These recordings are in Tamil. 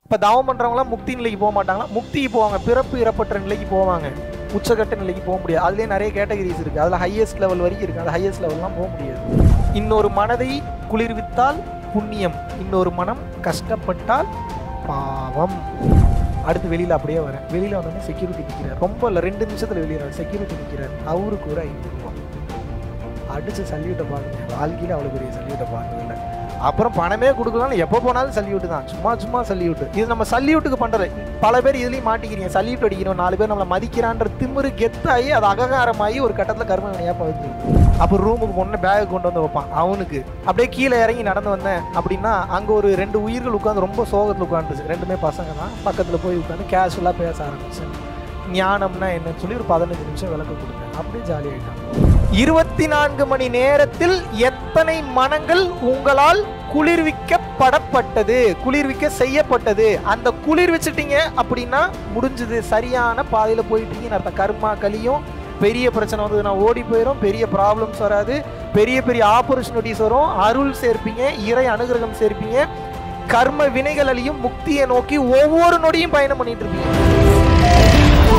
இப்போ தவம் பண்ணுறவங்களாம் முக்தி நிலைக்கு போக மாட்டாங்களா முக்திக்கு போவாங்க பிறப்பு இறப்பற்ற நிலைக்கு போவாங்க உச்சகட்ட நிலைக்கு போக முடியாது அதுலேயே நிறைய கேட்டகரிஸ் இருக்குது அதில் ஹையஸ்ட் லெவல் வரைக்கும் இருக்குது அந்த ஹையஸ்ட் லெவல்லாம் போக முடியாது இன்னொரு மனதை குளிர்வித்தால் புண்ணியம் இன்னொரு மனம் கஷ்டப்பட்டால் பாவம் அடுத்து வெளியில் அப்படியே வரேன் வெளியில் வந்தோடனே செக்யூரிட்டி நிற்கிறார் ரொம்ப இல்லை ரெண்டு நிமிஷத்தில் வெளியே செக்யூரிட்டி நிற்கிறார் அவருக்கு ஒரு ஐநூறுரூவா அடிச்சு சல்யூட்டை பாருங்க வாழ்க்கையில் அவ்வளோ பெரிய சல்யூட்டை பார்த்ததில்ல அப்புறம் பணமே கொடுக்கலாம் எப்போ போனாலும் சல்யூட் தான் சும்மா சும்மா சல்யூட் இது நம்ம சல்யூட்டுக்கு பண்ணுறது பல பேர் இதுலேயும் மாட்டிக்கிறீங்க சல்யூட் அடிக்கணும் நாலு பேர் நம்மளை மதிக்கிறான்ற திமிரு கெத்தாகி அது அககாரமாகி ஒரு கட்டத்தில் கர்ம வினையாக பகுதி அப்போ ரூமுக்கு போன பேக் கொண்டு வந்து வைப்பான் அவனுக்கு அப்படியே கீழே இறங்கி நடந்து வந்தேன் அப்படின்னா அங்கே ஒரு ரெண்டு உயிர்கள் உட்காந்து ரொம்ப சோகத்தில் உட்காந்துருச்சு ரெண்டுமே பசங்க தான் பக்கத்தில் போய் உட்காந்து கேஷுவலாக பேச ஆரம்பிச்சேன் ஞானம்னா என்னன்னு சொல்லி ஒரு பதினஞ்சு நிமிஷம் விளக்கு கொடுத்தேன் அப்படியே ஜாலியாயிட்டாங்க இருபத்தி நான்கு மணி நேரத்தில் எத்தனை மனங்கள் உங்களால் குளிர்விக்கப்படப்பட்டது குளிர்விக்க செய்யப்பட்டது அந்த குளிர்விச்சிட்டீங்க அப்படின்னா முடிஞ்சது சரியான பாதையில் போயிட்டீங்கன்னு அர்த்தம் கர்மா கலியும் பெரிய பிரச்சனை வந்ததுன்னா ஓடி போயிடும் பெரிய ப்ராப்ளம்ஸ் வராது பெரிய பெரிய ஆப்பர்ச்சுனிட்டிஸ் வரும் அருள் சேர்ப்பீங்க இறை அனுகிரகம் சேர்ப்பீங்க கர்ம வினைகள் அழியும் முக்தியை நோக்கி ஒவ்வொரு நொடியும் பயணம் பண்ணிட்டு இருப்பீங்க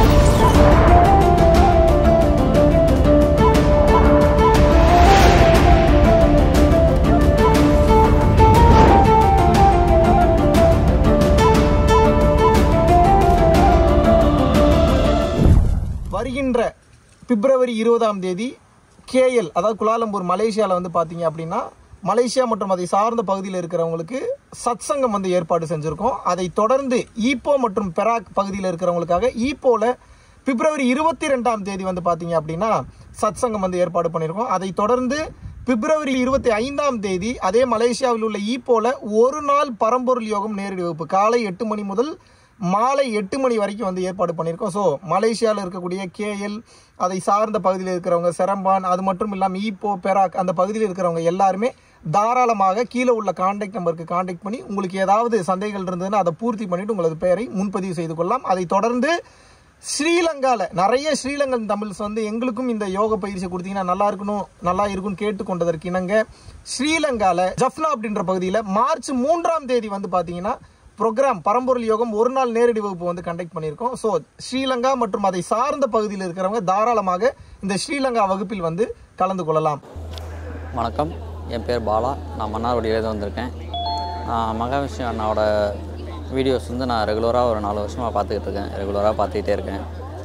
வருகின்ற பிப்ரவரி இருபதாம் தேதி கேஎல் அதாவது குலாலம்பூர் மலேசியாவில் வந்து பார்த்தீங்க அப்படின்னா மலேசியா மற்றும் அதை சார்ந்த பகுதியில் இருக்கிறவங்களுக்கு சத்சங்கம் வந்து ஏற்பாடு செஞ்சுருக்கோம் அதை தொடர்ந்து ஈப்போ மற்றும் பெராக் பகுதியில் இருக்கிறவங்களுக்காக ஈப்போவில் பிப்ரவரி இருபத்தி ரெண்டாம் தேதி வந்து பார்த்தீங்க அப்படின்னா சத்சங்கம் வந்து ஏற்பாடு பண்ணியிருக்கோம் அதை தொடர்ந்து பிப்ரவரி இருபத்தி ஐந்தாம் தேதி அதே மலேசியாவில் உள்ள ஈப்போல ஒரு நாள் பரம்பொருள் யோகம் நேரடி வகுப்பு காலை எட்டு மணி முதல் மாலை எட்டு மணி வரைக்கும் வந்து ஏற்பாடு பண்ணியிருக்கோம் ஸோ மலேசியாவில் இருக்கக்கூடிய கேஎல் அதை சார்ந்த பகுதியில் இருக்கிறவங்க செரம்பான் அது மட்டும் இல்லாமல் ஈப்போ பெராக் அந்த பகுதியில் இருக்கிறவங்க எல்லாருமே தாராளமாக கீழே உள்ள காண்டாக்ட் நம்பருக்கு காண்டாக்ட் பண்ணி உங்களுக்கு ஏதாவது சந்தேகங்கள் இருந்ததுன்னா அதை பூர்த்தி பண்ணிட்டு உங்களது பெயரை முன்பதிவு செய்து கொள்ளலாம் அதை தொடர்ந்து ஸ்ரீலங்கால நிறைய ஸ்ரீலங்கன் தமிழ்ஸ் வந்து எங்களுக்கும் இந்த யோக பயிற்சி கொடுத்தீங்கன்னா நல்லா இருக்கணும் நல்லா இருக்கும்னு கேட்டுக்கொண்டதற்கு இணங்க ஸ்ரீலங்கால ஜஃப்னா அப்படின்ற பகுதியில் மார்ச் மூன்றாம் தேதி வந்து பார்த்தீங்கன்னா ப்ரோக்ராம் பரம்பொருள் யோகம் ஒரு நாள் நேரடி வகுப்பு வந்து கண்டக்ட் பண்ணியிருக்கோம் ஸோ ஸ்ரீலங்கா மற்றும் அதை சார்ந்த பகுதியில் இருக்கிறவங்க தாராளமாக இந்த ஸ்ரீலங்கா வகுப்பில் வந்து கலந்து கொள்ளலாம் வணக்கம் என் பேர் பாலா நான் மன்னார்குடியிலேருந்து வந்திருக்கேன் நான் மகாவிஷ்ணு அண்ணாவோட வீடியோஸ் வந்து நான் ரெகுலராக ஒரு நாலு வருஷமாக பார்த்துக்கிட்டு இருக்கேன் ரெகுலராக பார்த்துக்கிட்டே இருக்கேன்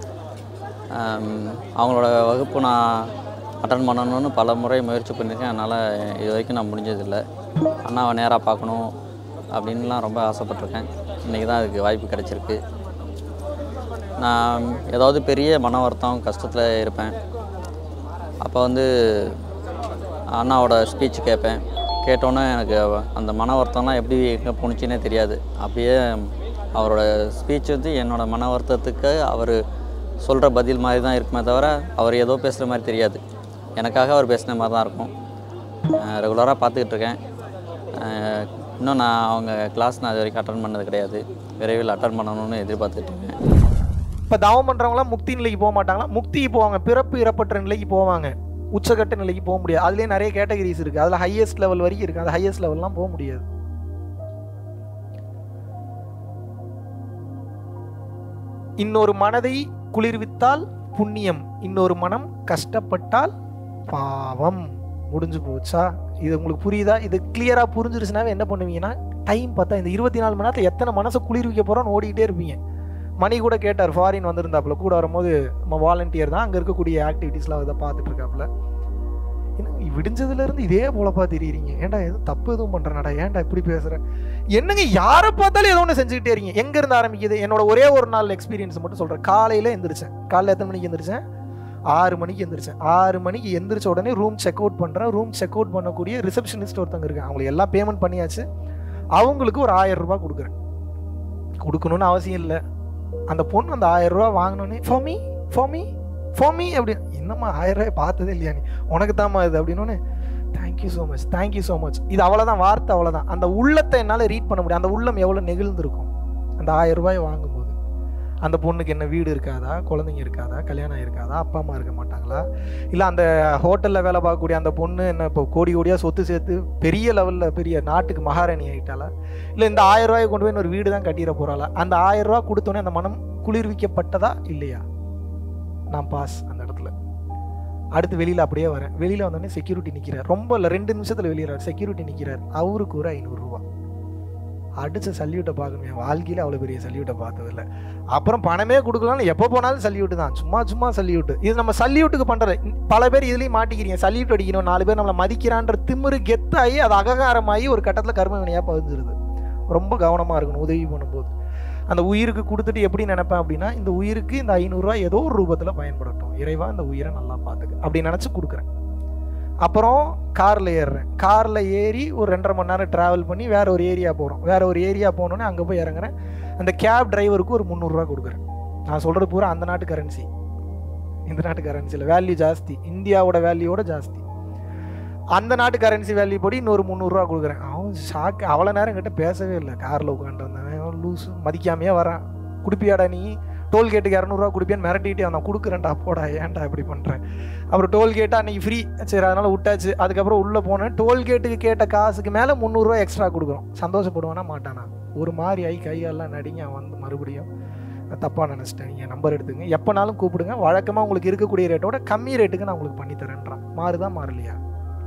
ஆம், அவங்களோட வகுப்பு நான் அட்டன் பண்ணணும்னு பல முறை முயற்சி பண்ணியிருக்கேன் அதனால் இது வரைக்கும் நான் முடிஞ்சதில்லை அண்ணாவை நேராக பார்க்கணும் அப்படின்லாம் ரொம்ப ஆசைப்பட்டிருக்கேன் இன்றைக்கி தான் அதுக்கு வாய்ப்பு கிடைச்சிருக்கு நான் ஏதாவது பெரிய மன வருத்தம் கஷ்டத்தில் இருப்பேன் அப்போ வந்து அண்ணாவோட ஸ்பீச் கேட்பேன் கேட்டோன்னே எனக்கு அந்த மன வருத்தம்லாம் எப்படி எங்கே போணுச்சுன்னே தெரியாது அப்படியே அவரோட ஸ்பீச் வந்து என்னோட மன வருத்தத்துக்கு அவர் சொல்கிற பதில் மாதிரி தான் இருக்குமே தவிர அவர் ஏதோ பேசுகிற மாதிரி தெரியாது எனக்காக அவர் பேசின மாதிரி தான் இருக்கும் ரெகுலராக பார்த்துக்கிட்டு இருக்கேன் அஹ் இன்னும் நான் அவங்க கிளாஸ் நான் இது வரைக்கும் அட்டன் பண்ணது கிடையாது விரைவில் அட்டன் பண்ணணும்னு எதிர்பார்த்துட்டு இருக்கேன் இப்போ தவம் பண்ணுறவங்களாம் முக்தி நிலைக்கு போக மாட்டாங்களா முக்திக்கு போவாங்க பிறப்பு இறப்பற்ற நிலைக்கு போவாங்க உச்சகட்ட நிலைக்கு போக முடியாது அதுலேயே நிறைய கேட்டகரிஸ் இருக்குது அதில் ஹையஸ்ட் லெவல் வரைக்கும் இருக்குது அந்த ஹையஸ்ட் லெவல்லாம் போக முடியாது இன்னொரு மனதை குளிர்வித்தால் புண்ணியம் இன்னொரு மனம் கஷ்டப்பட்டால் பாவம் முடிஞ்சு போச்சா இது உங்களுக்கு புரியுதா இது கிளியராக புரிஞ்சிருச்சுனாவே என்ன பண்ணுவீங்கன்னா டைம் பார்த்தா இந்த இருபத்தி நாலு மணி நேரத்தில் எத்தனை மனசை குளிர்விக்க போகிறோன்னு ஓடிக்கிட்டே இருப்பீங்க மணி கூட கேட்டார் ஃபாரின் வந்திருந்தாப்புல கூட வரும்போது நம்ம வாலண்டியர் தான் அங்கே இருக்கக்கூடிய ஆக்டிவிட்டீஸ்லாம் இதை பார்த்துட்டு இருக்காப்புல என்ன விடிஞ்சதுலேருந்து இதே போலப்பா தெரியுறீங்க ஏன்டா எதுவும் தப்பு எதுவும் பண்ணுறேன்டா ஏன்டா இப்படி பேசுகிறேன் என்னங்க யாரை பார்த்தாலும் ஏதோ ஒன்று செஞ்சுக்கிட்டே இருக்கீங்க எங்கேருந்து ஆரம்பிக்குது என்னோட ஒரே ஒரு நாள் எக்ஸ்பீரியன்ஸ் மட்டும் சொல்கிறேன் காலையில் எந்திரிச்சேன் காலையில் எத்தனை மணிக்கு எந்திரிச்சேன் ஆறு மணிக்கு எந்திரிச்சேன் ஆறு மணிக்கு எந்திரிச்ச உடனே ரூம் செக் அவுட் பண்ணுறேன் ரூம் செக் அவுட் பண்ணக்கூடிய ரிசப்ஷனிஸ்ட் ஒருத்தங்க இருக்காங்க அவங்களுக்கு எல்லாம் பேமெண்ட் பண்ணியாச்சு அவங்களுக்கு ஒரு ஆயிரம் ரூபாய் கொடுக்குறேன் கொடுக்கணும்னு அவசியம் இல்லை அந்த பொண்ணு அந்த ஆயிரம் ரூபாய் வாங்கினோன்னே ஃபோமி ஃபோமி ஃபோமி அப்படி என்னம்மா ஆயிரம் ரூபாய் பார்த்ததே இல்லையா நீ உனக்கு தாம்மா இது அப்படின்னோடனே thank you so much thank you so much இது அவ்வளோதான் வார்த்தை அவ்வளோதான் அந்த உள்ளத்தை என்னால் ரீட் பண்ண முடியும் அந்த உள்ளம் எவ்வளோ நெகிழ்ந்திருக்கும் அந்த ஆயிரம் ரூபாய் வாங்கும்போது அந்த பொண்ணுக்கு என்ன வீடு இருக்காதா குழந்தைங்க இருக்காதா கல்யாணம் இருக்காதா அப்பா அம்மா இருக்க மாட்டாங்களா இல்லை அந்த ஹோட்டலில் வேலை பார்க்கக்கூடிய அந்த பொண்ணு என்ன இப்போ கோடி கோடியாக சொத்து சேர்த்து பெரிய லெவலில் பெரிய நாட்டுக்கு மகாராணி ஆகிட்டாளா இல்லை இந்த ஆயிரம் ரூபாயை கொண்டு போய் ஒரு வீடு தான் கட்டிட போகிறாளா அந்த ஆயிரம் ரூபா கொடுத்தோன்னே அந்த மனம் குளிர்விக்கப்பட்டதா இல்லையா நான் பாஸ் அந்த இடத்துல அடுத்து வெளியில் அப்படியே வரேன் வெளியில் வந்தோடனே செக்யூரிட்டி நிற்கிறார் ரொம்ப இல்லை ரெண்டு நிமிஷத்தில் வெளியே செக்யூரிட்டி நிற்கிறார் அவருக்கு ஒரு ஐநூறுரூவா அடிச்ச சல்யூட்டை பார்க்கணும் என் வாழ்க்கையில் அவ்வளோ பெரிய சல்யூட்டை பார்த்ததில்ல அப்புறம் பணமே கொடுக்கலாம்னு எப்போ போனாலும் சல்யூட்டு தான் சும்மா சும்மா சல்யூட்டு இது நம்ம சல்யூட்டுக்கு பண்ணுறது பல பேர் இதுலேயும் மாட்டிக்கிறீங்க சல்யூட் அடிக்கணும் நாலு பேர் நம்மளை மதிக்கிறான்ற திமிரு கெத்தாகி அது அககாரமாகி ஒரு கட்டத்தில் கர்ம வினையாக பதிஞ்சிருது ரொம்ப கவனமாக இருக்கணும் உதவி பண்ணும்போது அந்த உயிருக்கு கொடுத்துட்டு எப்படி நினைப்பேன் அப்படின்னா இந்த உயிருக்கு இந்த ஐநூறுரூவா ஏதோ ஒரு ரூபத்தில் பயன்படட்டும் இறைவா இந்த உயிரை நல்லா பார்த்துக்க அப்படி நினச்சி கொடுக்குறேன் அப்புறம் காரில் ஏறுறேன் காரில் ஏறி ஒரு ரெண்டரை மணி நேரம் ட்ராவல் பண்ணி வேற ஒரு ஏரியா போகிறோம் வேற ஒரு ஏரியா போனோன்னே அங்கே போய் இறங்குறேன் அந்த கேப் டிரைவருக்கு ஒரு முந்நூறுரூவா கொடுக்குறேன் நான் சொல்கிறது பூரா அந்த நாட்டு கரன்சி இந்த நாட்டு கரன்சியில் வேல்யூ ஜாஸ்தி இந்தியாவோட வேல்யூவோட ஜாஸ்தி அந்த நாட்டு கரன்சி வேல்யூ படி இன்னொரு முந்நூறுரூவா கொடுக்குறேன் அவன் ஷாக் அவ்வளோ நேரம் கிட்ட பேசவே இல்லை காரில் உட்காந்து வந்தவன் லூஸு மதிக்காமையே வரான் குடிப்பியாடா நீ டோல்கேட்டுக்கு இரநூறுவா குடிப்பியான்னு மிரட்டிட்டு நான் கொடுக்குறேன்டா போடா ஏன்டா இப்படி பண்ணுறேன் அப்புறம் டோல்கேட்டு அன்றைக்கி ஃப்ரீ சரி அதனால் விட்டாச்சு அதுக்கப்புறம் உள்ளே போனேன் டோல்கேட்டுக்கு கேட்ட காசுக்கு மேலே முந்நூறுரூவா எக்ஸ்ட்ரா கொடுக்குறோம் சந்தோஷப்படுவானா மாட்டானா ஒரு மாதிரி ஆகி கையெல்லாம் நடிங்க அவன் வந்து மறுபடியும் தப்பாக நினச்சிட்டேன் நீங்கள் நம்பர் எடுத்துங்க எப்போனாலும் கூப்பிடுங்க வழக்கமாக உங்களுக்கு இருக்கக்கூடிய ரேட்டோட கம்மி ரேட்டுக்கு நான் உங்களுக்கு பண்ணி தரேன்றான் மாறுதா மாறலையா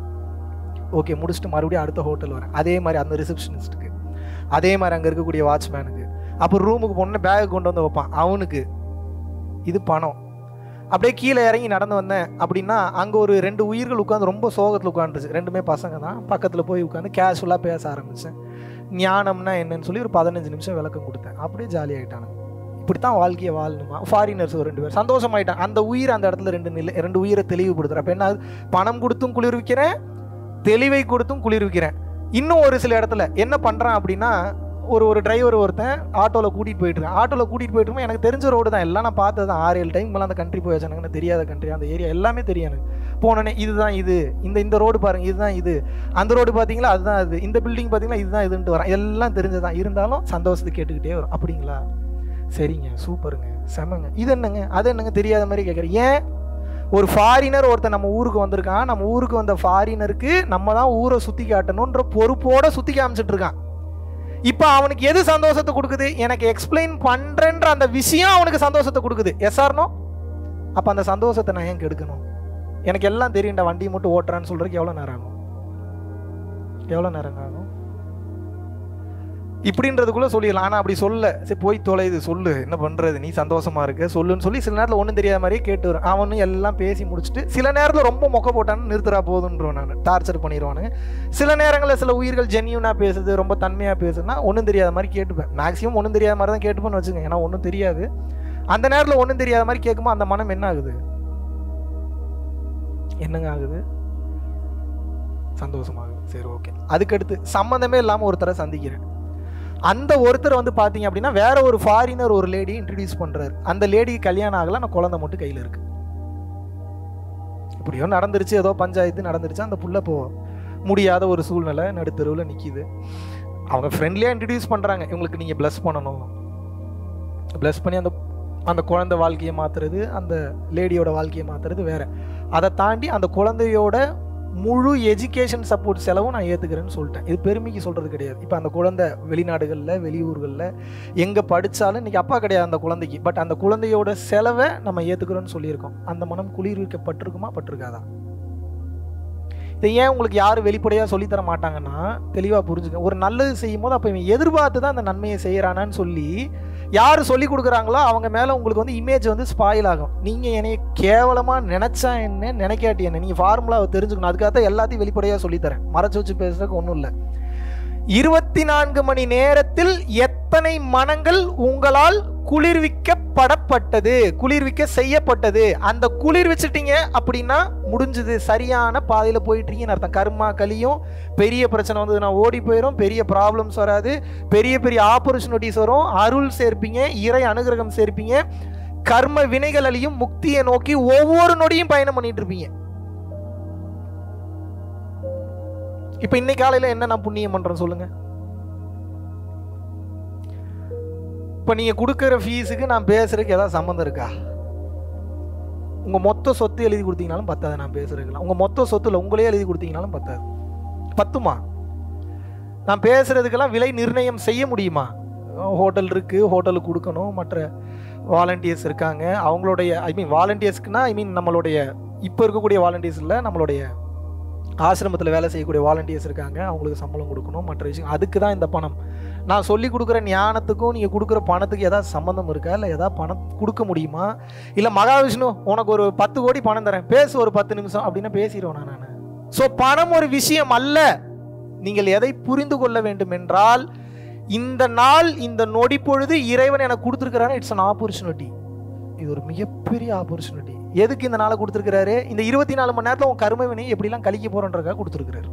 ஓகே முடிச்சுட்டு மறுபடியும் அடுத்த ஹோட்டல் வரேன் அதே மாதிரி அந்த ரிசப்ஷனிஸ்ட்டுக்கு அதே மாதிரி அங்கே இருக்கக்கூடிய வாட்ச்மேனுக்கு அப்போ ரூமுக்கு போனோன்னே பேக் கொண்டு வந்து வைப்பான் அவனுக்கு இது பணம் அப்படியே கீழே இறங்கி நடந்து வந்தேன் அப்படின்னா அங்கே ஒரு ரெண்டு உயிர்கள் உட்காந்து ரொம்ப சோகத்தில் உட்காந்துருச்சு ரெண்டுமே பசங்க தான் பக்கத்தில் போய் உட்காந்து கேஷுவலாக பேச ஆரம்பித்தேன் ஞானம்னா என்னன்னு சொல்லி ஒரு பதினஞ்சு நிமிஷம் விளக்கம் கொடுத்தேன் அப்படியே ஜாலியாகிட்டானுங்க இப்படி தான் வாழ்க்கையை வாழணுமா ஃபாரினர்ஸ் ஒரு ரெண்டு பேர் சந்தோஷமாயிட்டான் அந்த உயிர் அந்த இடத்துல ரெண்டு நிலை ரெண்டு உயிரை தெளிவுபடுத்துகிறேன் அப்போ என்ன ஆகுது? பணம் கொடுத்தும் குளிர்விக்கிறேன் தெளிவை கொடுத்தும் குளிர்விக்கிறேன் இன்னும் ஒரு சில இடத்துல என்ன பண்ணுறான் அப்படின்னா ஒரு ஒரு டிரைவர் ஒருத்தன் ஆட்டோவில் கூட்டிகிட்டு போயிட்டு இருக்கேன் ஆட்டோவில் கூட்டிகிட்டு போயிட்டு இருக்கும்போது எனக்கு தெரிஞ்ச ரோடு தான் எல்லாம் நான் பார்த்தது தான் ஆறு ஏழு டைம் மேலே அந்த கண்ட்ரி போய் எனக்கு தெரியாத கண்ட்ரி அந்த ஏரியா எல்லாமே தெரியும் எனக்கு போனோடனே இதுதான் இது இந்த இந்த ரோடு பாருங்க இதுதான் இது அந்த ரோடு பார்த்தீங்களா அதுதான் இது இந்த பில்டிங் பார்த்தீங்களா இதுதான் இதுன்ட்டு வரேன் எல்லாம் தெரிஞ்சதான் இருந்தாலும் சந்தோஷத்தை கேட்டுக்கிட்டே வரும் அப்படிங்களா சரிங்க சூப்பருங்க செமங்க இது என்னங்க அது என்னங்க தெரியாத மாதிரி கேட்குறேன் ஏன் ஒரு ஃபாரினர் ஒருத்தன் நம்ம ஊருக்கு வந்திருக்கான் நம்ம ஊருக்கு வந்த ஃபாரினருக்கு நம்ம தான் ஊரை சுற்றி காட்டணுன்ற பொறுப்போட சுற்றி காமிச்சிட்டு இருக்கான் இப்போ அவனுக்கு எது சந்தோஷத்தை கொடுக்குது எனக்கு எக்ஸ்பிளைன் பண்ணுறேன்ற அந்த விஷயம் அவனுக்கு சந்தோஷத்தை கொடுக்குது எஸ்ஆர்னோ அப்போ அந்த சந்தோஷத்தை நான் ஏன் கெடுக்கணும் எனக்கு எல்லாம் தெரியும்டா வண்டியை மட்டும் ஓட்டுறான்னு சொல்றதுக்கு எவ்வளோ நேரம் ஆகும் எவ்வளோ நேரம் ஆகும் இப்படின்றதுக்குள்ள சொல்லிடலாம் ஆனால் அப்படி சொல்ல சரி போய் தொலைது சொல்லு என்ன பண்ணுறது நீ சந்தோஷமா இருக்க சொல்லுன்னு சொல்லி சில நேரத்தில் ஒன்றும் தெரியாத மாதிரியே கேட்டு வரும் அவனும் எல்லாம் பேசி முடிச்சுட்டு சில நேரத்தில் ரொம்ப மொக்க போட்டான்னு நிறுத்துறா போதுன்றோம் நான் டார்ச்சர் பண்ணிடுவானுங்க சில நேரங்களில் சில உயிர்கள் ஜென்யூனாக பேசுது ரொம்ப தன்மையாக பேசுதுன்னா ஒன்றும் தெரியாத மாதிரி கேட்டுப்பேன் மேக்ஸிமம் ஒன்றும் தெரியாத மாதிரி தான் கேட்டுப்பேன்னு வச்சுங்க ஏன்னா ஒன்றும் தெரியாது அந்த நேரத்தில் ஒன்றும் தெரியாத மாதிரி கேட்கும்போது அந்த மனம் என்ன ஆகுது என்னங்க ஆகுது சந்தோஷமாகுது சரி ஓகே அதுக்கடுத்து சம்மந்தமே இல்லாமல் ஒருத்தரை சந்திக்கிறேன் அந்த ஒருத்தர் வந்து பார்த்தீங்க அப்படின்னா வேற ஒரு ஃபாரினர் ஒரு லேடி இன்ட்ரடியூஸ் பண்ணுறாரு அந்த லேடிக்கு கல்யாணம் ஆகல நான் குழந்தை மட்டும் கையில் இருக்கு இப்படியோ நடந்துருச்சு ஏதோ பஞ்சாயத்து நடந்துருச்சு அந்த புள்ள போ முடியாத ஒரு சூழ்நிலை நடுத்தருவில் நிற்கிது அவங்க ஃப்ரெண்ட்லியாக இன்ட்ரடியூஸ் பண்ணுறாங்க இவங்களுக்கு நீங்கள் ப்ளஸ் பண்ணணும் ப்ளஸ் பண்ணி அந்த அந்த குழந்தை வாழ்க்கையை மாற்றுறது அந்த லேடியோட வாழ்க்கையை மாற்றுறது வேற அதை தாண்டி அந்த குழந்தையோட முழு எஜுகேஷன் சப்போர்ட் செலவும் நான் ஏற்றுக்கிறேன்னு சொல்லிட்டேன் இது பெருமைக்கு சொல்கிறது கிடையாது இப்போ அந்த குழந்தை வெளிநாடுகளில் வெளியூர்களில் எங்கே படித்தாலும் இன்றைக்கி அப்பா கிடையாது அந்த குழந்தைக்கு பட் அந்த குழந்தையோட செலவை நம்ம ஏற்றுக்கிறோன்னு சொல்லியிருக்கோம் அந்த மனம் குளிர்விக்கப்பட்டிருக்குமா பட்டிருக்காதா இதை ஏன் உங்களுக்கு யாரும் வெளிப்படையாக சொல்லித்தர மாட்டாங்கன்னா தெளிவாக புரிஞ்சுக்க ஒரு நல்லது செய்யும் போது அப்போ இவன் எதிர்பார்த்து தான் அந்த நன்மையை செய்கிறானான்னு சொல்லி யார் சொல்லி கொடுக்குறாங்களோ அவங்க மேலே உங்களுக்கு வந்து இமேஜ் வந்து ஸ்பாயில் ஆகும் நீங்கள் என்னைய கேவலமாக நினச்சா என்ன நினைக்காட்டி என்ன நீங்கள் ஃபார்முலாவை தெரிஞ்சுக்கணும் அதுக்காக தான் எல்லாத்தையும் வெளிப்படையாக சொல்லித்தரேன் மறைச்சு வச்சு பேசுறதுக்கு ஒன்றும் இல்லை இருபத்தி நான்கு மணி நேரத்தில் எத்தனை மனங்கள் உங்களால் குளிர்விக்கப்படப்பட்டது குளிர்விக்க செய்யப்பட்டது அந்த குளிர்விச்சிட்டீங்க அப்படின்னா முடிஞ்சது சரியான பாதையில் போயிட்டு இருக்கீங்கன்னு அர்த்தம் கர்மா கலியும் பெரிய பிரச்சனை வந்து நான் ஓடி போயிடும் பெரிய ப்ராப்ளம்ஸ் வராது பெரிய பெரிய ஆப்பர்ச்சுனிட்டிஸ் வரும் அருள் சேர்ப்பீங்க இறை அனுகிரகம் சேர்ப்பீங்க கர்ம வினைகள் அழியும் முக்தியை நோக்கி ஒவ்வொரு நொடியும் பயணம் பண்ணிட்டு இருப்பீங்க இப்போ இன்னைக்கு காலையில் என்ன நான் புண்ணியம் பண்றேன் சொல்லுங்க இப்போ நீங்கள் கொடுக்குற ஃபீஸுக்கு நான் பேசுறதுக்கு ஏதாவது சம்மந்தம் இருக்கா உங்கள் மொத்த சொத்து எழுதி கொடுத்தீங்கனாலும் பத்தாது நான் பேசுறதுக்குலாம் உங்கள் மொத்த சொத்துல உங்களே எழுதி கொடுத்தீங்கனாலும் பத்தாது பத்துமா நான் பேசுறதுக்கெல்லாம் விலை நிர்ணயம் செய்ய முடியுமா ஹோட்டல் இருக்குது ஹோட்டலுக்கு கொடுக்கணும் மற்ற வாலண்டியர்ஸ் இருக்காங்க அவங்களுடைய ஐ மீன் வாலண்டியர்ஸ்க்குனா ஐ மீன் நம்மளுடைய இப்போ இருக்கக்கூடிய வாலண்டியர்ஸ் இல்லை நம்மளுடைய ஆசிரமத்தில் வேலை செய்யக்கூடிய வாலண்டியர்ஸ் இருக்காங்க அவங்களுக்கு சம்பளம் கொடுக்கணும் மற்ற விஷயம் அதுக்கு தான் இந்த பணம் நான் சொல்லி கொடுக்குற ஞானத்துக்கும் நீங்கள் கொடுக்குற பணத்துக்கு ஏதாவது சம்மந்தம் இருக்கா இல்லை ஏதாவது பணம் கொடுக்க முடியுமா இல்லை மகாவிஷ்ணு உனக்கு ஒரு பத்து கோடி பணம் தரேன் பேசு ஒரு பத்து நிமிஷம் அப்படின்னு பேசிடுவேன் நான் ஸோ பணம் ஒரு விஷயம் அல்ல நீங்கள் எதை புரிந்து கொள்ள வேண்டும் என்றால் இந்த நாள் இந்த நொடி பொழுது இறைவன் எனக்கு கொடுத்துருக்கிறாரு இட்ஸ் an ஆப்பர்ச்சுனிட்டி இது ஒரு மிகப்பெரிய ஆப்பர்ச்சுனிட்டி எதுக்கு இந்த நாளை கொடுத்துருக்கிறாரு இந்த இருபத்தி நாலு மணி நேரத்தில் உன் கருமை வினை எப்படிலாம் கழிக்க போறன்றக்காக கொடுத்துருக்கிறாரு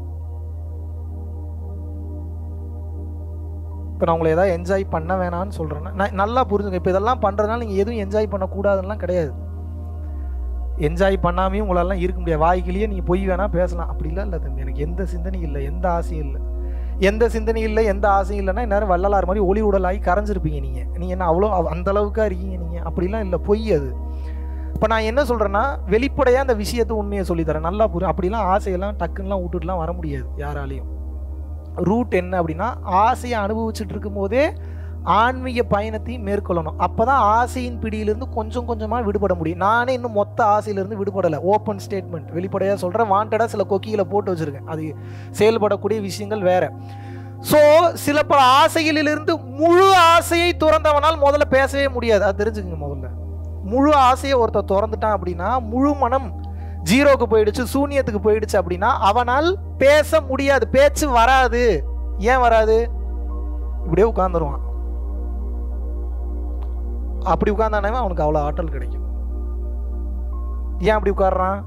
இப்போ நான் உங்களை ஏதாவது என்ஜாய் பண்ண வேணாம்னு சொல்கிறேன்னா நான் நல்லா புரிஞ்சுங்க இப்போ இதெல்லாம் பண்ணுறதுனால நீங்கள் எதுவும் என்ஜாய் பண்ணக்கூடாதுலாம் கிடையாது என்ஜாய் பண்ணாமையும் உங்களாலாம் இருக்க முடியாது வாய்க்கிலேயே நீங்கள் பொய் வேணால் பேசலாம் அப்படிலாம் இல்லை தம்பி எனக்கு எந்த சிந்தனையும் இல்லை எந்த ஆசையும் இல்லை எந்த சிந்தனையும் இல்லை எந்த ஆசையும் இல்லைன்னா இந்நேரம் வள்ளலார் மாதிரி ஒளி உடலாகி கரைஞ்சிருப்பீங்க நீங்கள் நீங்கள் என்ன அவ்வளோ அவ- அந்த அளவுக்கா இருக்கீங்க நீங்கள் அப்படிலாம் இல்லை பொய் அது இப்போ நான் என்ன சொல்கிறேன்னா வெளிப்படையாக அந்த விஷயத்தை உண்மையை சொல்லித்தரேன் நல்லா புரியும் அப்படிலாம் ஆசையெல்லாம் டக்குன்னுலாம் விட்டுட்டுலாம் வர முடியாது யாராலையும் ரூட் என்ன அப்படின்னா ஆசையை அனுபவிச்சுட்டு இருக்கும்போதே ஆன்மீக பயணத்தையும் மேற்கொள்ளணும் அப்போ தான் ஆசையின் பிடியிலிருந்து கொஞ்சம் கொஞ்சமாக விடுபட முடியும் நானே இன்னும் மொத்த ஆசையிலிருந்து விடுபடலை ஓப்பன் ஸ்டேட்மெண்ட் வெளிப்படையாக சொல்கிறேன் வாண்டடாக சில கொக்கிகளை போட்டு வச்சுருக்கேன் அது செயல்படக்கூடிய விஷயங்கள் வேற ஸோ சில பல ஆசைகளிலிருந்து முழு ஆசையை துறந்தவனால் முதல்ல பேசவே முடியாது அது தெரிஞ்சுக்கங்க முதல்ல முழு ஆசையை ஒருத்தர் திறந்துட்டான் அப்படின்னா முழு மனம் ஜீரோக்கு போயிடுச்சு சூனியத்துக்கு போயிடுச்சு அப்படின்னா அவனால் பேச முடியாது பேச்சு வராது ஏன் வராது இப்படியே உட்காந்துருவான் அப்படி உட்கார்ந்தானே அவனுக்கு அவ்வளோ ஆற்றல் கிடைக்கும் ஏன் அப்படி உட்கார்றான்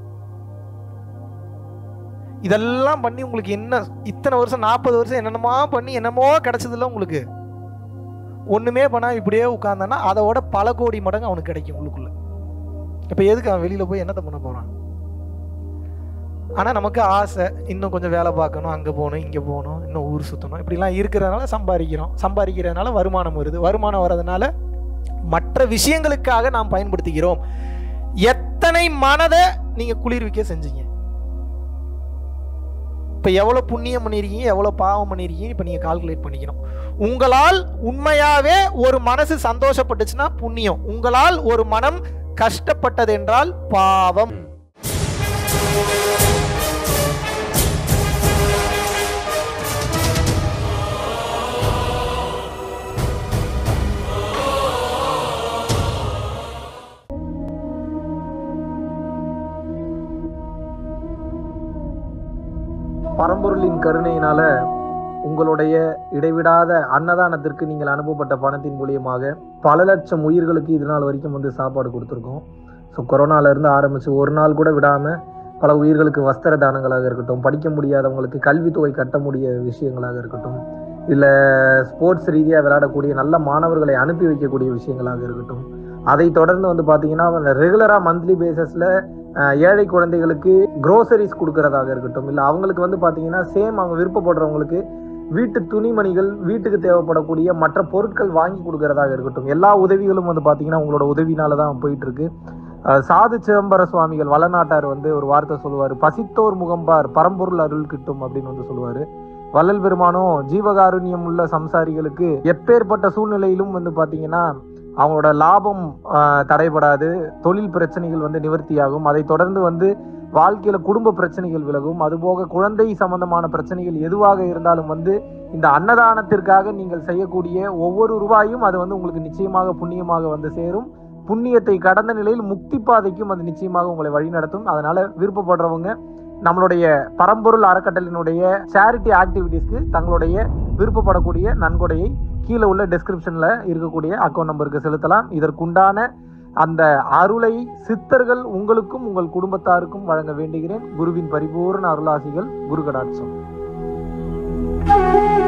இதெல்லாம் பண்ணி உங்களுக்கு என்ன இத்தனை வருஷம் நாற்பது வருஷம் என்னென்னமோ பண்ணி என்னமோ கிடைச்சதில்ல உங்களுக்கு ஒண்ணுமே பண்ணா இப்படியே உட்கார்ந்தானா அதோட பல கோடி மடங்கு அவனுக்கு கிடைக்கும் உள்ளுக்குள்ள இப்போ எதுக்கு அவன் வெளியில போய் என்னத்தை பண்ண போறான் ஆனா நமக்கு ஆசை இன்னும் கொஞ்சம் வேலை பார்க்கணும் அங்க போகணும் இங்க போகணும் இன்னும் ஊர் சுத்தணும் இப்படிலாம் இருக்கிறதுனால சம்பாதிக்கிறோம் சம்பாதிக்கிறதுனால வருமானம் வருது வருமானம் வர்றதுனால மற்ற விஷயங்களுக்காக நாம் பயன்படுத்திக்கிறோம் எத்தனை மனதை நீங்க குளிர்விக்க செஞ்சீங்க இப்போ எவ்வளோ புண்ணியம் பண்ணியிருக்கீங்க எவ்வளோ பாவம் பண்ணியிருக்கீங்க இப்போ நீங்கள் கால்குலேட் பண்ணிக்கணும் உங்களால் உண்மையாவே ஒரு மனசு சந்தோஷப்பட்டுச்சுன்னா புண்ணியம் உங்களால் ஒரு மனம் கஷ்டப்பட்டது என்றால் பாவம் பரம்பொருளின் கருணையினால உங்களுடைய இடைவிடாத அன்னதானத்திற்கு நீங்கள் அனுப்பப்பட்ட பணத்தின் மூலியமாக பல லட்சம் உயிர்களுக்கு இது நாள் வரைக்கும் வந்து சாப்பாடு கொடுத்துருக்கோம் ஸோ கொரோனால இருந்து ஆரம்பிச்சு ஒரு நாள் கூட விடாம பல உயிர்களுக்கு வஸ்திர தானங்களாக இருக்கட்டும் படிக்க முடியாதவங்களுக்கு கல்வித்தொகை கட்ட முடிய விஷயங்களாக இருக்கட்டும் இல்லை ஸ்போர்ட்ஸ் ரீதியாக விளையாடக்கூடிய நல்ல மாணவர்களை அனுப்பி வைக்கக்கூடிய விஷயங்களாக இருக்கட்டும் அதை தொடர்ந்து வந்து பார்த்தீங்கன்னா ரெகுலராக மந்த்லி பேசிஸில் ஏழை குழந்தைகளுக்கு க்ரோசரிஸ் கொடுக்கறதாக இருக்கட்டும் இல்லை அவங்களுக்கு வந்து பார்த்தீங்கன்னா சேம் அவங்க விருப்பப்படுறவங்களுக்கு வீட்டு துணிமணிகள் வீட்டுக்கு தேவைப்படக்கூடிய மற்ற பொருட்கள் வாங்கி கொடுக்கறதாக இருக்கட்டும் எல்லா உதவிகளும் வந்து பார்த்தீங்கன்னா உங்களோட உதவினால தான் போயிட்டு இருக்கு அஹ் சாது சிதம்பர சுவாமிகள் வளநாட்டார் வந்து ஒரு வார்த்தை சொல்லுவார் பசித்தோர் முகம்பார் பரம்பொருள் அருள் கிட்டும் அப்படின்னு வந்து சொல்லுவார் வள்ளல் பெருமானும் ஜீவகாருண்யம் உள்ள சம்சாரிகளுக்கு எப்பேற்பட்ட சூழ்நிலையிலும் வந்து பார்த்தீங்கன்னா அவங்களோட லாபம் ஆஹ், தடைபடாது தொழில் பிரச்சனைகள் வந்து நிவர்த்தியாகும் அதை தொடர்ந்து வந்து வாழ்க்கையில குடும்ப பிரச்சனைகள் விலகும் அதுபோக குழந்தை சம்பந்தமான பிரச்சனைகள் எதுவாக இருந்தாலும் வந்து இந்த அன்னதானத்திற்காக நீங்கள் செய்யக்கூடிய ஒவ்வொரு ரூபாயும் அது வந்து உங்களுக்கு நிச்சயமாக புண்ணியமாக வந்து சேரும் புண்ணியத்தை கடந்த நிலையில் முக்தி பாதைக்கும் அது நிச்சயமாக உங்களை வழிநடத்தும் அதனால விருப்பப்படுறவங்க நம்மளுடைய பரம்பொருள் அறக்கட்டளினுடைய சேரிட்டி ஆக்டிவிட்டீஸ்க்கு தங்களுடைய விருப்பப்படக்கூடிய நன்கொடையை கீழே உள்ள டெஸ்கிரிப்ஷன்ல இருக்கக்கூடிய அக்கௌண்ட் நம்பருக்கு செலுத்தலாம் இதற்குண்டான அந்த அருளை சித்தர்கள் உங்களுக்கும் உங்கள் குடும்பத்தாருக்கும் வழங்க வேண்டுகிறேன் குருவின் பரிபூர்ண அருளாசிகள் குரு கடாட்சம்